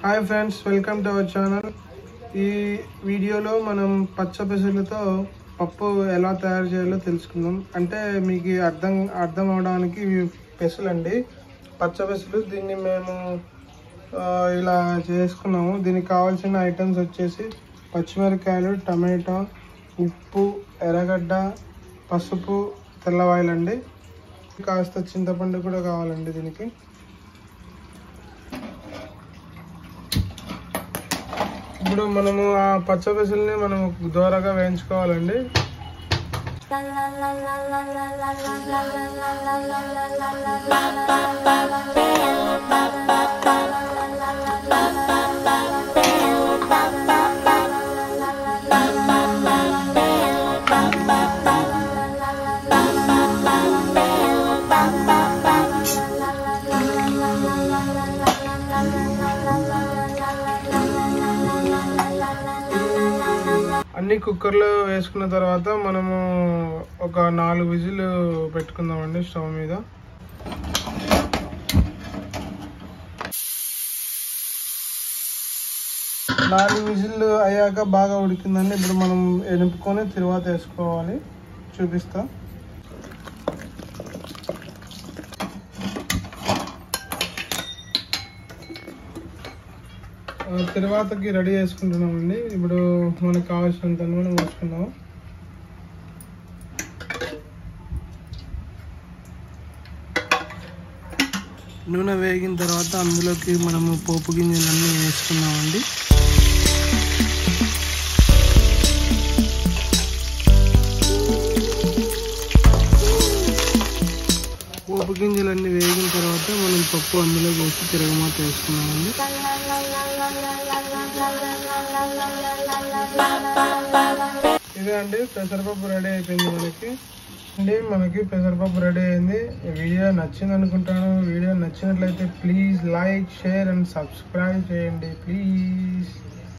hi friends welcome to our channel ఈ వీడియోలో మనం పచ్చ పెసలతో పప్పు ఎలా తయారు చేయాలో తెలుసుకుందాం అంటే మీకు అర్థం అర్థం అవడానికి ఇవి పెసలండి పచ్చ పెసలు దీన్ని మేము ఆ, ఇలా చేసుకున్నాము దీనికి కావాల్సిన ఐటమ్స్ వచ్చేసి పచ్చిమిరపకాయలు టమాటా ఉప్పు ఎర్రగడ్డ పసుపు తెల్లవాయలండి కాస్త చింతపండు కూడా కావాలండి దీనికి ఇప్పుడు మనము ఆ పచ్చ పెసల్ని మనం దూరగా వేయించుకోవాలండి అన్ని కుక్కర్లో వేసుకున్న తర్వాత మనము ఒక నాలుగు విజిల్ పెట్టుకుందామండి స్టవ్ మీద నాలుగు విజిల్ అయ్యాక బాగా ఉడికిందండి ఇప్పుడు మనం ఎనుపుకొని తిరువాత వేసుకోవాలి చూపిస్తా ఆ, తిరువాతకి రెడీ చేసుకుంటున్నామండి ఇప్పుడు మనకు కావాల్సినంత నూనె పోసుకుందాం నూనె వేగిన తర్వాత అందులోకి మనము పోపు గింజలన్నీ వేసుకున్నామండి పోపు గింజలన్నీ వేగిన తర్వాత మనం పప్పు అందులో పోసి తిరగమాత వేసుకున్నామండి ఇదే అండి పెసరపప్పు రెడీ అయిపోయింది మనకి అండి మనకి పెసరపప్పు రెడీ అయింది ఈ వీడియో నచ్చింది అనుకుంటాను వీడియో నచ్చినట్లయితే please like share and subscribe చేయండి ప్లీజ్